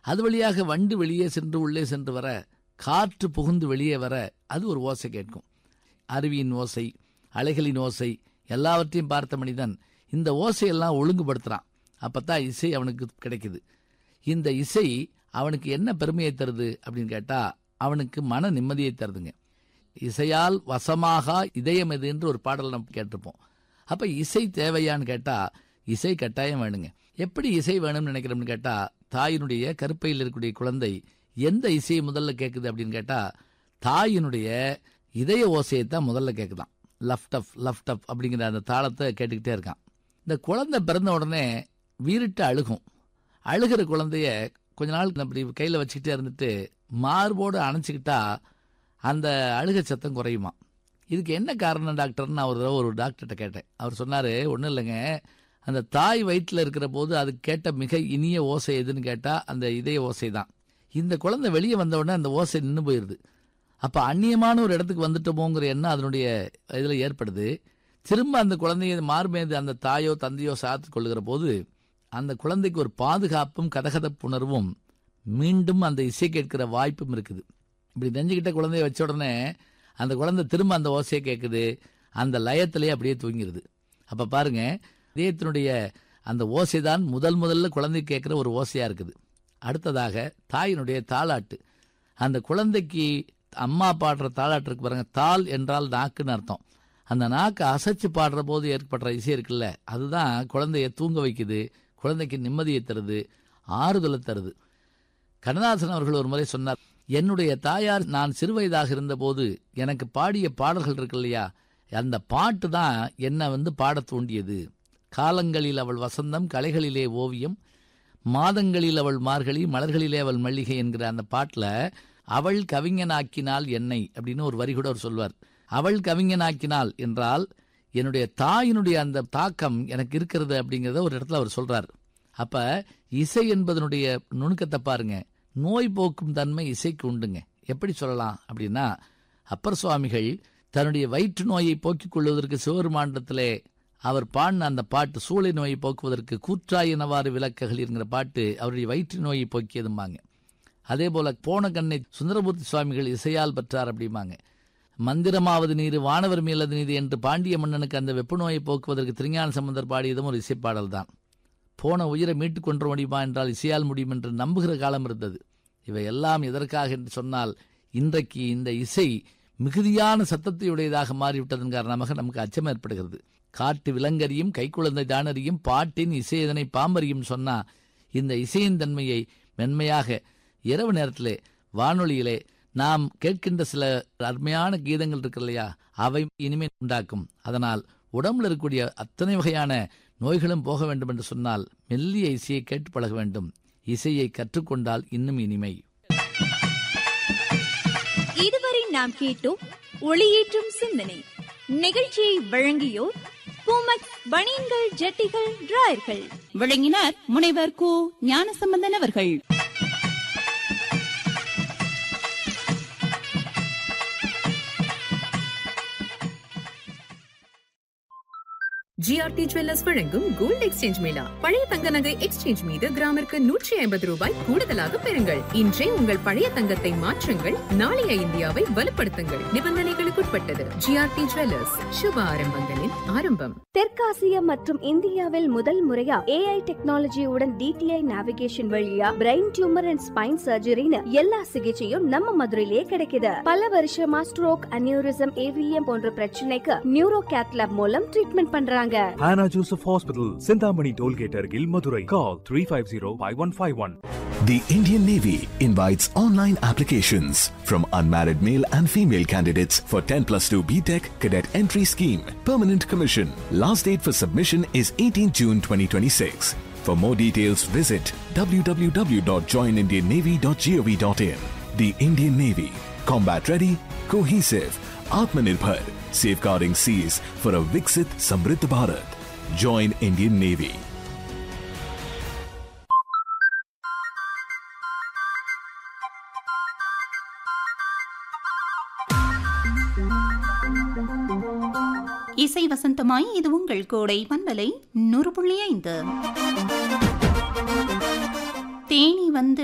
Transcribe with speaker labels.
Speaker 1: அது வழியாக வண்டு வெளியே சென்று உள்ளே சென்று வர காற்று புகுந்து வெளியே வர அது ஒரு ஓசை கேட்கும் அருவியின் ஓசை அலைகளின் ஓசை எல்லாவற்றையும் பார்த்த மனிதன் இந்த ஓசையெல்லாம் ஒழுங்குபடுத்துகிறான் அப்போ தான் இசை அவனுக்கு கிடைக்குது இந்த இசை அவனுக்கு என்ன பெருமையை தருது அப்படின்னு கேட்டால் அவனுக்கு மன நிம்மதியை தருதுங்க இசையால் வசமாக இதயம் எது என்று ஒரு பாடல் நம்ம கேட்டிருப்போம் அப்போ இசை தேவையான்னு கேட்டால் இசை கட்டாயம் வேணுங்க எப்படி இசை வேணும்னு நினைக்கிறோம்னு கேட்டால் தாயினுடைய கருப்பையில் இருக்கக்கூடிய குழந்தை எந்த இசையை முதல்ல கேட்குது அப்படின்னு கேட்டால் தாயினுடைய இதய ஓசையை தான் முதல்ல கேட்குதான் லஃப்ட் அப் லஃப்ட் அப் அப்படிங்கிற அந்த தாளத்தை கேட்டுக்கிட்டே இருக்கான் இந்த குழந்தை பிறந்த உடனே வீறிட்டு அழுகும் அழுகிற குழந்தைய கொஞ்ச நாள் அப்படி கையில் வச்சுக்கிட்டே இருந்துட்டு மார்போடு அணைச்சிக்கிட்டா அந்த அழுகை சத்தம் குறையுமா இதுக்கு என்ன காரணம் டாக்டர்னு நான் ஒரு தடவை ஒரு டாக்டர்கிட்ட கேட்டேன் அவர் சொன்னார் ஒன்றும் இல்லைங்க அந்த தாய் வயிற்றில் இருக்கிற போது அது கேட்ட மிக இனிய ஓசை எதுன்னு கேட்டால் அந்த இதய ஓசை தான் இந்த குழந்தை வெளியே வந்த உடனே அந்த ஓசை நின்று போயிடுது அப்போ அந்நியமான ஒரு இடத்துக்கு வந்துட்டோமோங்கிற எண்ணம் அதனுடைய இதில் ஏற்படுது திரும்ப அந்த குழந்தைய மார்மேது அந்த தாயோ தந்தையோ சாத்து கொள்ளுகிற போது அந்த குழந்தைக்கு ஒரு பாதுகாப்பும் கதகதப்புணர்வும் மீண்டும் அந்த இசை கேட்கிற வாய்ப்பும் இருக்குது இப்படி நெஞ்சுக்கிட்ட குழந்தைய வச்ச உடனே அந்த குழந்தை திரும்ப அந்த ஓசையை கேட்குது அந்த லயத்திலேயே அப்படியே தூங்கிடுது அப்போ பாருங்க இதயத்தினுடைய அந்த ஓசை தான் முதல் முதல்ல குழந்தை கேட்குற ஒரு ஓசையாக இருக்குது அடுத்ததாக தாயினுடைய தாளாட்டு அந்த குழந்தைக்கு அம்மா பாடுற தாளாட்டு இருக்கு பாருங்க தாள் என்றால் நாக்குன்னு அர்த்தம் அந்த நாக்கை அசைச்சு பாடுற போது ஏற்படுற இசை இருக்குல்ல அதுதான் குழந்தைய தூங்க வைக்குது குழந்தைக்கு நிம்மதியை தருது ஆறுதலை தருது கண்ணதாசன் அவர்கள் ஒரு முறை சொன்னார் என்னுடைய தாயார் நான் சிறுவயதாக இருந்தபோது எனக்கு பாடிய பாடல்கள் இருக்கு இல்லையா அந்த பாட்டு தான் என்னை வந்து பாடத் தூண்டியது காலங்களில் அவள் வசந்தம் கலைகளிலே ஓவியம் மாதங்களில் அவள் மார்கழி மலர்களிலே அவள் மல்லிகை என்கிற அந்த பாட்டில் அவள் கவிஞனாக்கினாள் என்னை அப்படின்னு ஒரு வரி கூட அவர் சொல்வார் அவள் கவிஞனாக்கினாள் என்றால் என்னுடைய தாயினுடைய அந்த தாக்கம் எனக்கு இருக்கிறது அப்படிங்கிறத ஒரு இடத்துல அவர் சொல்றார் அப்ப இசை என்பதனுடைய நுணுக்கத்தை பாருங்க நோய் போக்கும் தன்மை இசைக்கு உண்டுங்க எப்படி சொல்லலாம் அப்படின்னா அப்பர் சுவாமிகள் தன்னுடைய வயிற்று நோயை போக்கிக் கொள்வதற்கு சிவபெருமாண்டத்திலே அவர் பாடின அந்த பாட்டு சூளை நோயை போக்குவதற்கு கூற்றாயினவாறு விளக்குகள் என்கிற பாட்டு அவருடைய வயிற்று நோயை போக்கியதும்பாங்க அதே போல போன கண்ணை சுந்தரமூர்த்தி சுவாமிகள் இசையால் பெற்றார் அப்படிம்பாங்க மந்திரமாவது நீர் வானவர் மீளது நீர் என்று பாண்டிய மன்னனுக்கு அந்த வெப்ப நோயை போக்குவதற்கு திருஞான சம்பந்தர் பாடியதும் ஒரு இசைப்பாடல் தான் போன உயிரை மீட்டுக் கொண்டு முடியுமா என்றால் இசையால் முடியும் என்று நம்புகிற காலம் இருந்தது இவை எல்லாம் எதற்காக என்று சொன்னால் இன்றைக்கு இந்த இசை மிகுதியான சத்தத்தையுடையதாக மாறிவிட்டதன் காரணமாக நமக்கு அச்சம் ஏற்படுகிறது காட்டு விலங்கறியும் கைக்குழந்தை தானறியும் பாட்டின் இசை இதனை பாம்பறியும் சொன்னா இந்த இசையின் தன்மையை மென்மையாக இரவு நேரத்திலே வானொலியிலே நாம் கேட்கின்ற சில அருமையான கீதங்கள் இருக்கு இல்லையா அவை இனிமே உண்டாக்கும் அதனால் உடம்புல இருக்கக்கூடிய அத்தனை வகையான நோய்களும் போக வேண்டும் என்று சொன்னால் மெல்லிய இசையை கேட்டு பழக வேண்டும் இசையை கற்றுக்கொண்டால் இன்னும் இனிமை
Speaker 2: இதுவரை நாம் கேட்டோம் ஒளியேற்றும் சிந்தனை நிகழ்ச்சியை வழங்கியோர் பூமக் பனியன்கள் ஜட்டிகள் டிராயர்கள்
Speaker 3: விளங்கினார் முனைவர் கு ஞானசம்பந்தன் அவர்கள்
Speaker 4: ஜிஆர்டி ஜுவல்லர்ஸ் வழங்கும் கோல்ட் எக்ஸ்சேஞ்ச் மேளா பழைய தங்க நகை எக்ஸ்சேஞ்ச் மீது கிராமிற்கு நூற்றி ஐம்பது ரூபாய் கூடுதலாக பெறுங்கள் இன்றே உங்கள் பழைய தங்கத்தை மாற்றுங்கள் நாளைய இந்தியாவை வலுப்படுத்துங்கள் நிபந்தனைகளுக்குட்பட்டது ஜிஆர்டி ஜுவல்லர்ஸ் சுப ஆரம்பங்களின் ஆரம்பம்
Speaker 5: தெற்காசியா மற்றும் இந்தியாவில் முதல் முறையா ஏஐ டெக்னாலஜியுடன் டிடிஐ நேவிகேஷன் வழியா பிரெயின் டியூமர் அண்ட் ஸ்பைன் சர்ஜரின்னு எல்லா சிகிச்சையும் நம்ம மதுரையிலே கிடைக்குது பல வருஷமா ஸ்ட்ரோக் அனியூரிசம் ஏவிஎம் போன்ற பிரச்சனைக்கு நியூரோ கேத்லாப் மூலம் ட்ரீட்மெண்ட் பண்றாங்க
Speaker 6: Hannah Joseph Hospital, Sindhamani Tollgate, Argil, Madurai. Call 350-5151.
Speaker 7: The Indian Navy invites online applications from unmarried male and female candidates for 10 plus 2 BTEC cadet entry scheme. Permanent commission. Last date for submission is 18 June 2026. For more details, visit www.joinindiannavy.gov.in. The Indian Navy. Combat ready, cohesive, Atmanirbhar, safeguarding seas for a Viksit Samriddh Bharat. Join Indian Navy.
Speaker 3: இசை வசந்தமாய் இது உங்கள் கோடை பண்பலை நூறு புள்ளி ஐந்து தேனி வந்து